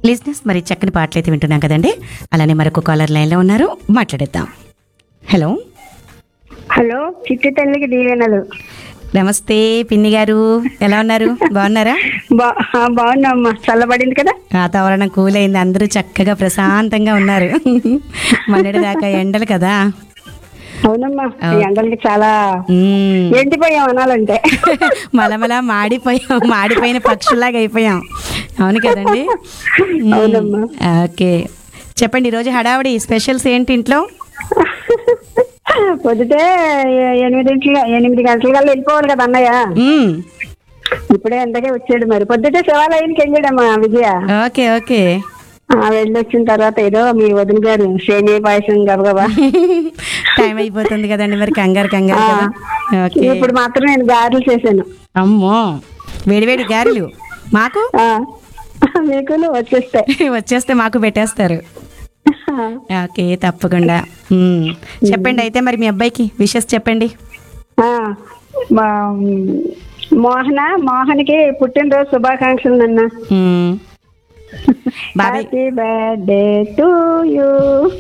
లిజినెస్ మరి చక్కని పాటలు అయితే వింటున్నాం కదండి అలానే మరొక కాలర్ లైన్లో ఉన్నారు మాట్లాడేద్దాం హలో హలో చిట్టి తల్లికి దీవెనలు నమస్తే పిన్ని గారు ఎలా ఉన్నారు బాగున్నారా బా ఆ, బాగున్నామ్మా చల్లబడింది కదా వాతావరణం కూల్ అయింది అందరూ చక్కగా ప్రశాంతంగా ఉన్నారు మొన్నటి దాకా ఎండలు కదా అవునమ్మా ఈ ఎండలకి చాలా మ్మ్. ఎండిపోయాం అనాలంటే మలమల మాడిపోయాం మాడిపోయిన పక్షుల్లాగా అయిపోయాం అవును కదండి మ్మ్. అవునమ్మా. ఓకే చెప్పండి ఈరోజు హడావుడి స్పెషల్స్ ఏంటి ఇంట్లో పొద్దుటే ఎనిమిదింటి ఎనిమిది గంటల కల్లా వెళ్ళిపోవాలి కదా అన్నయ్య మ్మ్. ఇప్పుడే ఎంతకే వచ్చాడు మరి పొద్దుటే శివాలయానికి వెళ్ళాడమ్మా విజయ ఓకే ఓకే ఆ, వెళ్ళి వచ్చిన తర్వాత ఏదో మీ వదిన గారు సేమియా పాయసం గబగబా టైం అయిపోతుంది కదండి మరి కంగారు కంగారు కదా ఓకే ఇప్పుడు మాత్రం నేను గారెలు చేశాను అమ్మో వేడివేడి గారెలు మాకు ఆ, మీకు వచ్చేస్తాయి వచ్చేస్తే మాకు పెట్టేస్తారు ఓకే తప్పకుండా మ్మ్. చెప్పండి అయితే మరి మీ అబ్బాయికి విషెస్ చెప్పండి ఆ, మా మోహన మోహన్కి పుట్టినరోజు శుభాకాంక్షలు నాన్న మ్మ్. బాబాయ్ happy birthday to you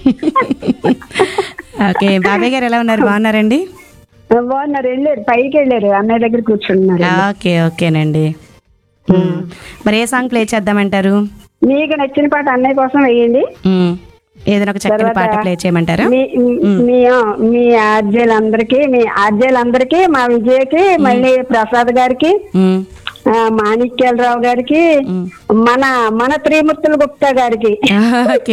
okay బాబాయ్ గారు ఎలా ఉన్నారు బాగున్నారండి బాగున్నారు వెళ్ళారు పైకి వెళ్ళారు అన్నయ్య దగ్గర కూర్చున్నారు ఓకే ఓకేనండి మ్మ్. మరి ఏ సాంగ్ ప్లే చేద్దామంటారు మీకు నచ్చిన పాట అన్నయ్య కోసం వేయండి మ్మ్. ఏదైనా ఒక చక్కని పాట ప్లే చేయమంటారా మీ మీ మీ ఆర్జేలందరికీ మీ ఆర్జేలందరికీ మా విజయకి మళ్ళీ ప్రసాద్ గారికి మ్మ్. ఆ, మాణిక్యాలరావు గారికి మన మన త్రిమూర్తుల గుప్తా గారికి ఓకే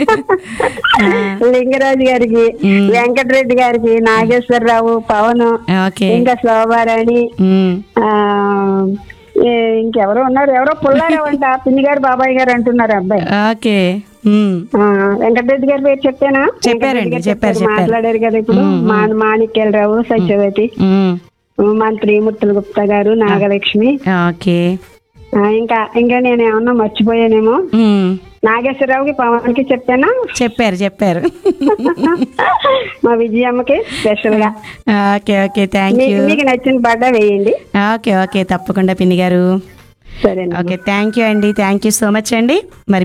లింగరాజు గారికి వెంకటరెడ్డి గారికి నాగేశ్వరరావు పవన్ ఓకే ఇంకా శోభారాణి మ్మ్. ఆ, ఏ- ఇంకెవరో ఉన్నారు ఎవరో పుల్లారావు అంట పిన్ని గారు బాబాయ్ గారు అంటున్నారు అబ్బాయి ఓకే మ్మ్. ఆ, వెంకటరెడ్డి గారి పేరు చెప్పానా చెప్పారండి, వెంకటరెడ్డి గారు చెప్పారు, చెప్పారు. మాట్లాడారు కదా ఇప్పుడు మా మాణిక్యాలరావు సత్యవతి మ్మ్. మన త్రిమూర్తుల గుప్తా గారు నాగలక్ష్మి ఓకే ఆ, ఇంకా ఇంకా నేను ఏమన్నా మర్చిపోయానేమో మ్మ్. నాగేశ్వరరావుకి పవన్ కి చెప్పానా చెప్పారు చెప్పారు మా విజయమ్మకి స్పెషల్ గా ఓకే ఓకే థ్యాంక్ మీ- యూ మీకు నచ్చిన పాట వేయండి ఓకే ఓకే తప్పకుండా పిన్ని గారు సరేనా ఓకే థ్యాంక్ యూ అండి థ్యాంక్ యూ సో మచ్ అండి మరి